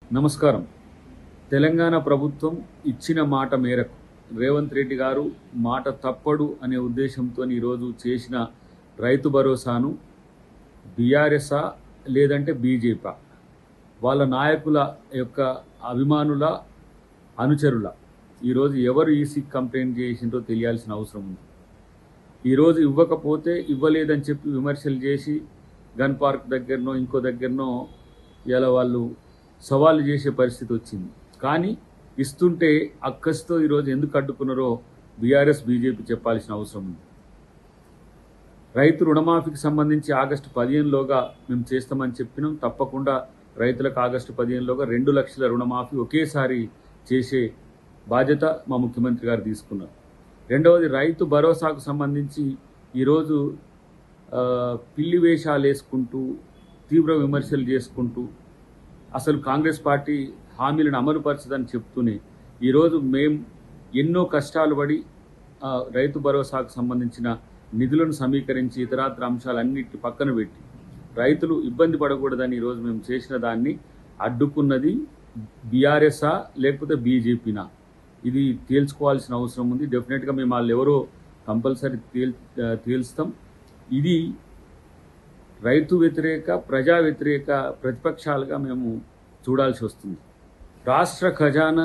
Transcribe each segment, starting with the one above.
నమస్కారం తెలంగాణ ప్రభుత్వం ఇచ్చిన మాట మేరకు రేవంత్ రెడ్డి గారు మాట తప్పడు అనే ఉద్దేశంతో ఈరోజు చేసిన రైతు భరోసాను బీఆర్ఎస్ఆ లేదంటే బీజేపీ వాళ్ళ నాయకుల యొక్క అభిమానుల అనుచరుల ఈరోజు ఎవరు ఈసీ కంప్లైంట్ చేసిందో తెలియాల్సిన అవసరం ఉంది ఈరోజు ఇవ్వకపోతే ఇవ్వలేదని చెప్పి విమర్శలు చేసి గన్ పార్క్ దగ్గరనో ఇంకో దగ్గరనో ఇలా వాళ్ళు సవాళ్ళు చేసే పరిస్థితి వచ్చింది కానీ ఇస్తుంటే అక్కస్తో ఈరోజు ఎందుకు అడ్డుకున్నారో బీఆర్ఎస్ బీజేపీ చెప్పాల్సిన అవసరం ఉంది రైతు రుణమాఫీకి సంబంధించి ఆగస్టు పదిహేనులోగా మేము చేస్తామని చెప్పినాం తప్పకుండా రైతులకు ఆగస్టు పదిహేనులోగా రెండు లక్షల రుణమాఫీ ఒకేసారి చేసే బాధ్యత మా ముఖ్యమంత్రి గారు తీసుకున్నారు రెండవది రైతు భరోసాకు సంబంధించి ఈరోజు ఆ, పిల్లి వేషాలు వేసుకుంటూ తీవ్ర విమర్శలు చేసుకుంటూ అసలు కాంగ్రెస్ పార్టీ హామీలను అమలుపరచదని చెప్తూనే ఈరోజు మేం ఎన్నో కష్టాలు పడి ఆ, రైతు భరోసాకు సంబంధించిన నిధులను సమీకరించి ఇతరాత్ర అంశాలన్నిటి పక్కన పెట్టి రైతులు ఇబ్బంది పడకూడదని ఈరోజు మేము చేసిన దాన్ని అడ్డుకున్నది బీఆర్ఎస్ఆ లేకపోతే బీజేపీనా ఇది తేల్చుకోవాల్సిన అవసరం ఉంది డెఫినెట్గా మేము వాళ్ళు ఎవరో కంపల్సరీ తేల్ ఆ, తేల్స్తాం ఇది రైతు వ్యతిరేక ప్రజా వ్యతిరేక ప్రతిపక్షాలుగా మేము చూడాల్సి వస్తుంది రాష్ట్ర ఖజానా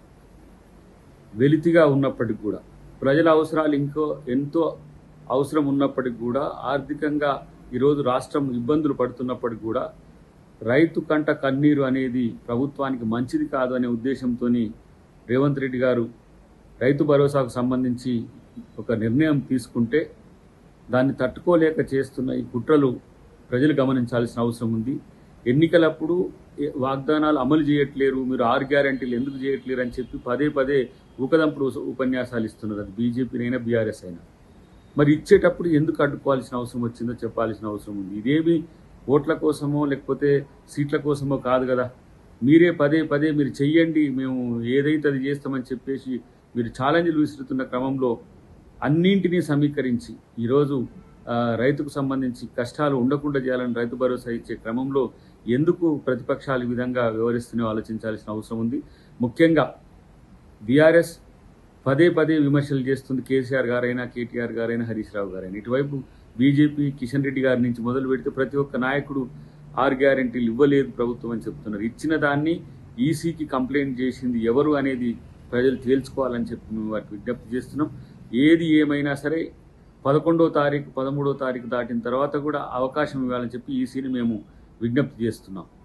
వెలితిగా ఉన్నప్పటికి కూడా ప్రజల అవసరాలు ఇంకో ఎంతో అవసరం ఉన్నప్పటికి కూడా ఆర్థికంగా ఈరోజు రాష్ట్రం ఇబ్బందులు పడుతున్నప్పటికి కూడా రైతు కంట కన్నీరు అనేది ప్రభుత్వానికి మంచిది కాదు అనే ఉద్దేశంతో రేవంత్ రెడ్డి గారు రైతు భరోసాకు సంబంధించి ఒక నిర్ణయం తీసుకుంటే దాన్ని తట్టుకోలేక చేస్తున్న ఈ కుట్రలు ప్రజలు గమనించాల్సిన అవసరం ఉంది ఎన్నికలప్పుడు ఏ- వాగ్దానాలు అమలు చేయట్లేరు మీరు ఆరు గ్యారంటీలు ఎందుకు చేయట్లేరు అని చెప్పి పదే పదే ఊకదంపుడు ఉప- ఉపన్యాసాలు ఇస్తున్నారు అది బీజేపీనైనా బీఆర్ఎస్ అయినా మరి ఇచ్చేటప్పుడు ఎందుకు అడ్డుకోవాల్సిన అవసరం వచ్చిందో చెప్పాల్సిన అవసరం ఉంది ఇదేమి ఓట్ల కోసమో లేకపోతే సీట్ల కోసమో కాదు కదా మీరే పదే పదే మీరు చెయ్యండి మేము ఏదైతే అది చేస్తామని చెప్పేసి మీరు ఛాలెంజ్లు విసురుతున్న క్రమంలో అన్నింటినీ సమీకరించి ఈరోజు ఆ, రైతుకు సంబంధించి కష్టాలు ఉండకుండా చేయాలని రైతు భరోసా ఇచ్చే క్రమంలో ఎందుకు ప్రతిపక్షాలు ఈ విధంగా వ్యవహరిస్తున్నాయో ఆలోచించాల్సిన అవసరం ఉంది ముఖ్యంగా బీఆర్ఎస్ పదే పదే విమర్శలు చేస్తుంది కేసీఆర్ గారైనా కేటీఆర్ గారైనా హరీష్ రావు గారైనా ఇటువైపు బీజేపీ కిషన్ రెడ్డి గారి నుంచి మొదలు పెడితే ప్రతి ఒక్క నాయకుడు ఆరు గ్యారంటీలు ఇవ్వలేదు ప్రభుత్వం అని చెప్తున్నారు ఇచ్చిన దాన్ని ఈసీకి కంప్లైంట్ చేసింది ఎవరు అనేది ప్రజలు తేల్చుకోవాలని చెప్పి మేము వారికి విజ్ఞప్తి చేస్తున్నాం ఏది ఏమైనా సరే పదకొండో తారీఖు పదమూడో తారీఖు దాటిన తర్వాత కూడా అవకాశం ఇవ్వాలని చెప్పి ఈసీని మేము విజ్ఞప్తి చేస్తున్నాం